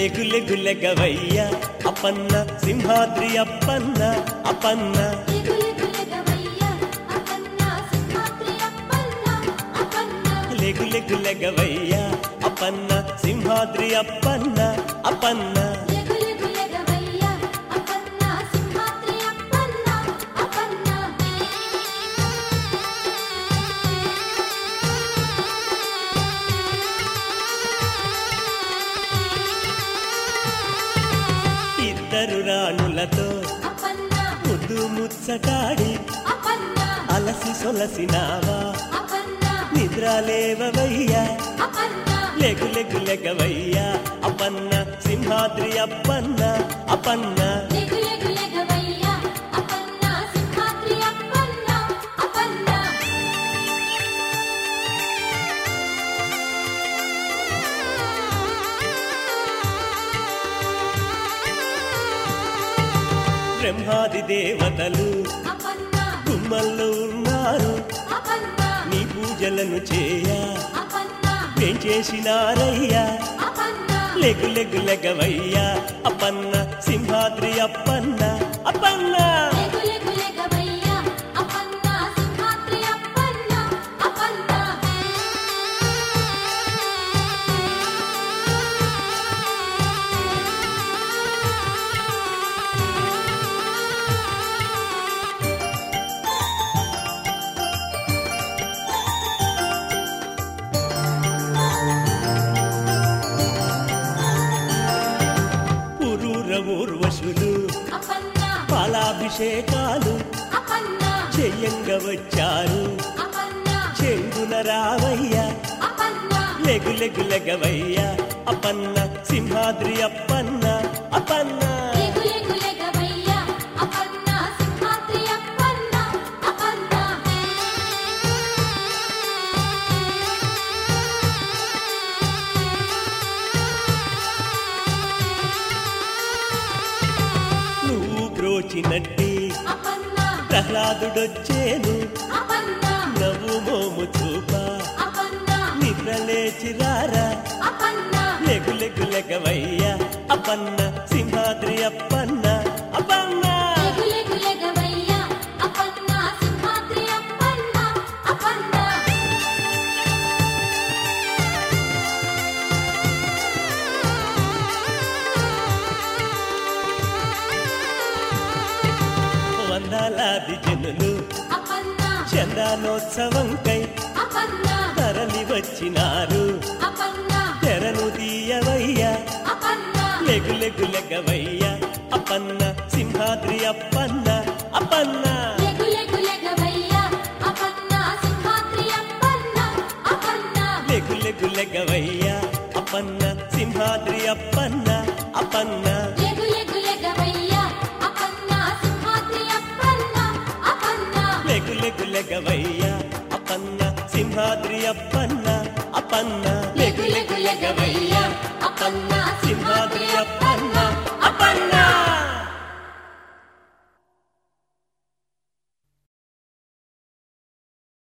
లెగులె గులెగవయ్య అపన్న సింహాద్రి అప్పన్న అపన్న లెగులె గులెగవయ్య అపన్న సింహాద్రి అప్పన్న అపన్న ఇద్దరు రాణులతో ముద్దు ముచ్చటాడి అలసి సొలసినావా నిద్రలేవవయ్యా లెగు లెగు లెగవయ్యా అపన్న సింహాద్రి అప్పన్న అపన్న బ్రహ్మాది దేవతలు గుమ్మల్లో ఉన్నారు నీ పూజలను చేయ ఏం చేసినారయ్యా లెగు లెగు లెగవయ్యా అపన్న సింహాద్రి అప్పన్న అపన్న పురూర ఊర్వశులు పాలాభిషేకాలు చెయ్యంగ వచ్చారు చెంగున రావయ్య లెగు లెగు లెగవయ్య అపన్న సింహాద్రి అప్పన్న అపన్న నువ్వు బ్రోచినట్టి ప్రహ్లాదుడొచ్చేను నవ్వు మోము చూప నిద్ర లేచి రారా లెగు లెగు లెగవయ్య అపన్న సింహాద్రి అప్పన్న అపన్న వందలాది జనులు చందానోత్సవంకై తరలి వచ్చినారు తెరను తీయవయ్యా లెగు లెగు లెగవయ్య అపన్న సింహాద్రి అప్పన్న అపన్న లెగు లెగు లెగవయ్య అపన్న సింహాద్రి అప్పన్న అపన్న లెగు లెగు లెగవయ్య అపన్న సింహాద్రి అప్పన్న అపన్న లెగు లెగు లెగవయ్య అపన్న సింహాద్రి అప్పన్న